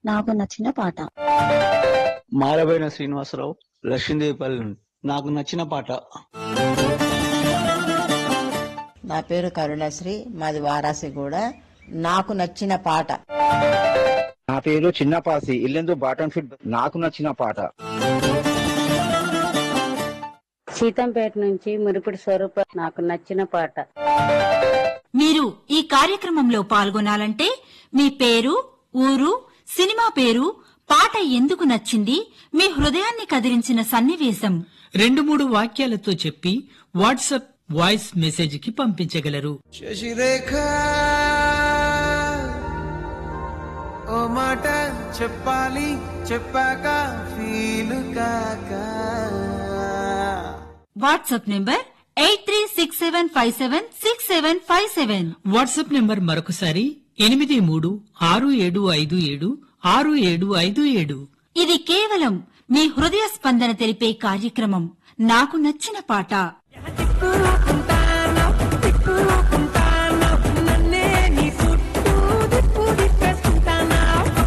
నాకు నచ్చిన పాట మారబోయిన శ్రీనివాసరావు లక్ష్మీదేవిపల్లి నుండి నాకు నచ్చిన పాట నా పేరు కరుణశ్రీ మాది వారాసి కూడా నాకు నచ్చిన పాట నా పేరు చిన్నపాసి ఇల్లెందు బాటన్ ఫిట్ నాకు నచ్చిన పాట సీతంపేట నుంచి మురిపిడి స్వరూప నాకు నచ్చిన పాట మీరు ఈ కార్యక్రమంలో పాల్గొనాలంటే మీ పేరు ఊరు సినిమా పేరు పాట ఎందుకు నచ్చింది మీ హృదయాన్ని కదిలించిన సన్నివేశం రెండు మూడు వాక్యాలతో చెప్పి వాట్సాప్ వాయిస్ మెసేజ్ కి పంపించగలరు శశిరేఖ ఓ మాట చెప్పాలి చెప్పాక ఫీల్ కాక WhatsApp number eight three six seven five seven six seven five seven WhatsApp number మరొకసారి ఎనిమిది మూడు ఆరు ఏడు ఐదు ఏడు ఆరు ఏడు ఐదు ఏడు ఇది కేవలం మీ హృదయ స్పందన తెలిపే కార్యక్రమం నాకు నచ్చిన పాట నన్నే నీ చుట్టూ దిప్పు దిప్పేసుకుంటానా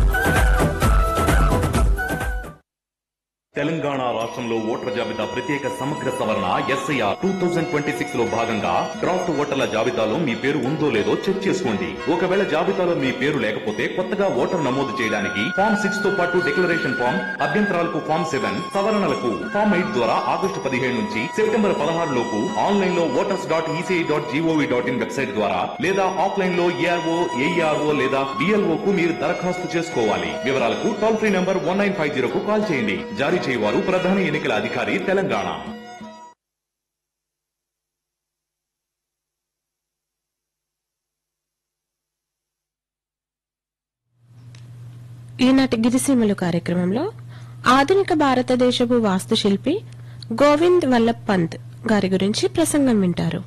తెలంగాణ రాష్ట్రంలో ఓటర్ల జాబితా ప్రత్యేక సమగ్ర సవరణ SIR two thousand twenty six లో భాగంగా డ్రాఫ్ట్ ఓటర్ల జాబితాలో మీ పేరు ఉందో లేదో చెక్ చేసుకోండి ఒకవేళ జాబితాలో మీ పేరు లేకపోతే కొత్తగా ఓటర్ నమోదు చేయడానికి ఫామ్ సిక్స్ తో పాటు డిక్లరేషన్ ఫామ్ అభ్యంతరాలకు ఫామ్ సెవెన్ సవరణలకు ఫామ్ ఎయిట్ ద్వారా ఆగస్టు పదిహేడు నుంచి సెప్టెంబర్ పదహారు లోపు ఆన్లైన్ లో voters dot ECI dot gov dot in website ద్వారా లేదా ఆఫ్లైన్ లో ఏఆర్ఓ ఏఈఆర్ఓ లేదా బిఎల్ఓ కు మీరు దరఖాస్తు చేసుకోవాలి వివరాలకు toll free number one nine five zero కు కాల్ చేయండి జారీ చేయవారు ప్రధాన ఎన్నికల అధికారి తెలంగాణ ఈనాటి గిరిసీమలు కార్యక్రమంలో ఆధునిక భారతదేశపు వాస్తుశిల్పి గోవింద్ వల్లభ్ పంత్ గారి గురించి ప్రసంగం వింటారు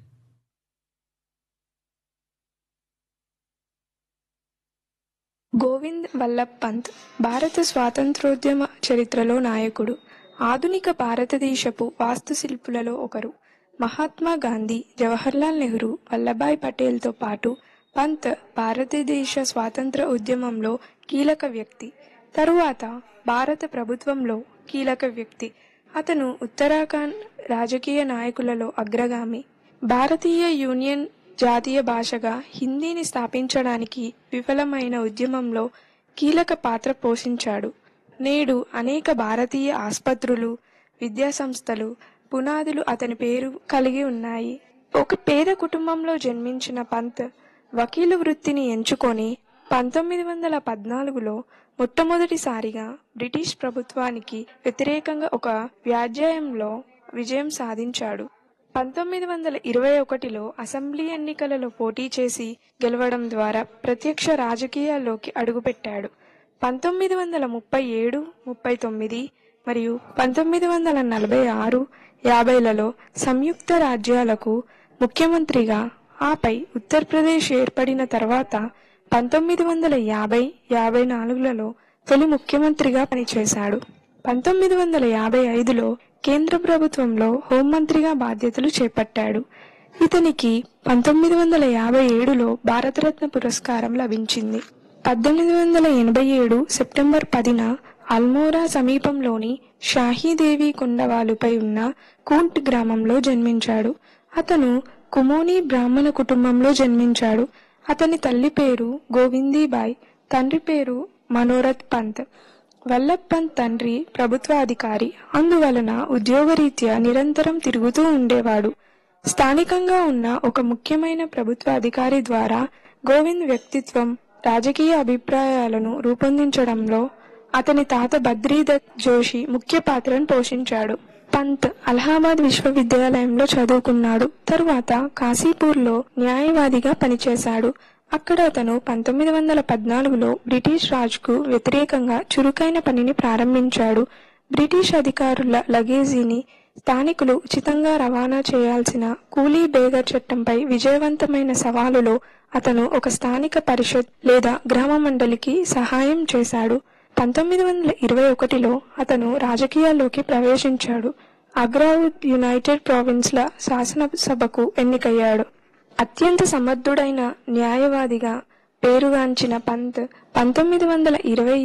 గోవింద్ వల్లభ్ పంత్ భారత స్వాతంత్రోద్యమ చరిత్రలో నాయకుడు ఆధునిక భారతదేశపు వాస్తుశిల్పులలో ఒకరు మహాత్మా గాంధీ జవహర్లాల్ నెహ్రూ వల్లభాయ్ పటేల్తో పాటు పంత్ భారతదేశ స్వాతంత్ర ఉద్యమంలో కీలక వ్యక్తి తరువాత భారత ప్రభుత్వంలో కీలక వ్యక్తి అతను ఉత్తరాఖండ్ రాజకీయ నాయకులలో అగ్రగామి భారతీయ యూనియన్ జాతీయ భాషగా హిందీని స్థాపించడానికి విఫలమైన ఉద్యమంలో కీలక పాత్ర పోషించాడు నేడు అనేక భారతీయ ఆసుపత్రులు విద్యాసంస్థలు పునాదులు అతని పేరు కలిగి ఉన్నాయి ఒక పేద కుటుంబంలో జన్మించిన పంత్ వకీలు వృత్తిని ఎంచుకొని పంతొమ్మిది వందల పద్నాలుగులో మొట్టమొదటిసారిగా బ్రిటిష్ ప్రభుత్వానికి వ్యతిరేకంగా ఒక వ్యాజ్యాయంలో విజయం సాధించాడు పంతొమ్మిది వందల ఇరవై ఒకటిలో అసెంబ్లీ ఎన్నికలలో పోటీ చేసి గెలవడం ద్వారా ప్రత్యక్ష రాజకీయాల్లోకి అడుగుపెట్టాడు పంతొమ్మిది వందల ముప్పై ఏడు ముప్పై తొమ్మిది మరియు పంతొమ్మిది వందల నలభై ఆరు యాభైలలో సంయుక్త రాజ్యాలకు ముఖ్యమంత్రిగా ఆపై ఉత్తరప్రదేశ్ ఏర్పడిన తర్వాత పంతొమ్మిది వందల యాభై యాభై నాలుగులలో తొలి ముఖ్యమంత్రిగా పనిచేశాడు పంతొమ్మిది వందల యాభై ఐదులో కేంద్ర ప్రభుత్వంలో హోంమంత్రిగా బాధ్యతలు చేపట్టాడు ఇతనికి పంతొమ్మిది వందల యాభై ఏడులో భారతరత్న పురస్కారం లభించింది పద్దెనిమిది వందల ఎనభై ఏడు సెప్టెంబర్ పదిన అల్మోరా సమీపంలోని షాహీదేవి కొండవాలుపై ఉన్న కూంట్ గ్రామంలో జన్మించాడు అతను కుమోని బ్రాహ్మణ కుటుంబంలో జన్మించాడు అతని తల్లి పేరు గోవిందీబాయ్ తండ్రి పేరు మనోరథ్ పంత్ వల్లభ్ పంత్ తండ్రి ప్రభుత్వ అధికారి అందువలన ఉద్యోగరీత్యా నిరంతరం తిరుగుతూ ఉండేవాడు స్థానికంగా ఉన్న ఒక ముఖ్యమైన ప్రభుత్వ అధికారి ద్వారా గోవింద్ వ్యక్తిత్వం రాజకీయ అభిప్రాయాలను రూపొందించడంలో అతని తాత బద్రీదత్ జోషి ముఖ్య పాత్రను పోషించాడు పంత్ అలహాబాద్ విశ్వవిద్యాలయంలో చదువుకున్నాడు తరువాత కాశీపూర్లో న్యాయవాదిగా పనిచేశాడు అక్కడ అతను పంతొమ్మిది వందల పద్నాలుగులో బ్రిటిష్ రాజుకు వ్యతిరేకంగా చురుకైన పనిని ప్రారంభించాడు బ్రిటిష్ అధికారుల లగేజీని స్థానికులు ఉచితంగా రవాణా చేయాల్సిన కూలీ బేగర్ చట్టంపై విజయవంతమైన సవాలులో అతను ఒక స్థానిక పరిషత్ లేదా గ్రామ మండలికి సహాయం చేశాడు పంతొమ్మిది వందల ఇరవై ఒకటిలో అతను రాజకీయాల్లోకి ప్రవేశించాడు అగ్రావుద్ యునైటెడ్ ప్రావిన్స్ల శాసనసభకు ఎన్నికయ్యాడు అత్యంత సమర్థుడైన న్యాయవాదిగా పేరుగాంచిన పంత్ పంతొమ్మిది వందల ఇరవై